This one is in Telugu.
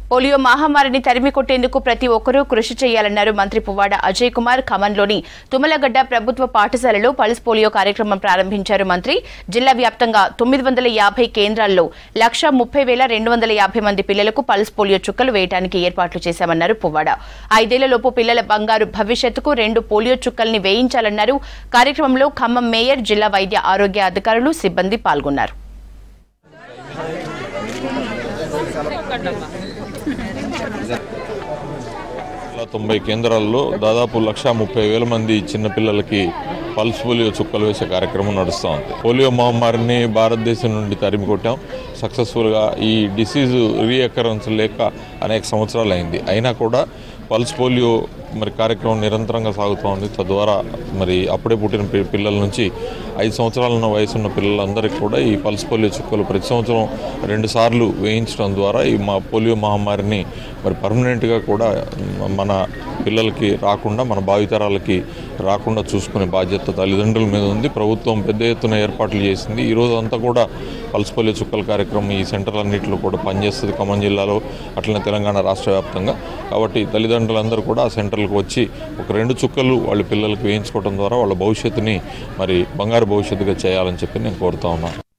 పోలియో మహమ్మారిని తరిమి కొట్టేందుకు ప్రతి ఒక్కరూ కృషి చేయాలన్నారు మంత్రి పువ్వాడ అజయ్ కుమార్ ఖమ్మంలోని తుమ్మలగడ్డ ప్రభుత్వ పాఠశాలలో పల్స్ పోలియో కార్యక్రమం ప్రారంభించారు మంత్రి జిల్లా వ్యాప్తంగా తొమ్మిది వందల యాభై కేంద్రాల్లో లక్ష ముప్పై వేల రెండు వందల యాభై మంది పిల్లలకు పల్స్ పోలియో చుక్కలు వేయడానికి ఏర్పాట్లు చేశామన్నారు పువ్వాడ ఐదేళ్లలోపు పిల్లల బంగారు భవిష్యత్తుకు రెండు పోలియో చుక్కల్ని వేయించాలన్నారు కార్యక్రమంలో ఖమ్మం మేయర్ జిల్లా వైద్య ఆరోగ్య అధికారులు సిబ్బంది పాల్గొన్నారు ఇలా తొంభై కేంద్రాల్లో దాదాపు లక్ష ముప్పై వేల మంది చిన్నపిల్లలకి పల్స్ పోలియో చుక్కలు వేసే కార్యక్రమం నడుస్తూ ఉంది పోలియో మహమ్మారిని భారతదేశం నుండి తరిమి కొట్టాం సక్సెస్ఫుల్గా ఈ డిసీజ్ రీఎకరెన్స్ లేక అనేక సంవత్సరాలు అయింది అయినా కూడా పల్స్ పోలియో మరి కార్యక్రమం నిరంతరంగా సాగుతూ ఉంది తద్వారా మరి అప్పుడే పుట్టిన పి- పిల్లల నుంచి ఐదు సంవత్సరాల ఉన్న వయసు ఉన్న పిల్లలందరికీ కూడా ఈ పల్స్ పోలియో చుక్కలు ప్రతి సంవత్సరం రెండు సార్లు వేయించడం ద్వారా ఈ మా పోలియో మహమ్మారిని మరి పర్మనెంట్గా కూడా మ- మన పిల్లలకి రాకుండా మన భావితరాలకి రాకుండా చూసుకునే బాధ్యత తల్లిదండ్రుల మీద ఉంది ప్రభుత్వం పెద్ద ఎత్తున ఏర్పాట్లు చేసింది ఈ రోజు అంతా కూడా పల్స్ పోలియో చుక్కల కార్యక్రమం ఈ సెంటర్లన్నింటిలో కూడా పనిచేస్తుంది ఖమ్మం జిల్లాలో అట్లనే తెలంగాణ రాష్ట్ర వ్యాప్తంగా కాబట్టి తల్లిదండ్రులందరూ కూడా ఆ సెంటర్లకు వచ్చి ఒక రెండు చుక్కలు వాళ్ళ పిల్లలకు వేయించుకోవడం ద్వారా వాళ్ళ భవిష్యత్తుని మరి బంగారు భవిష్యత్తుగా చేయాలని చెప్పి నేను కోరుతా ఉన్నాను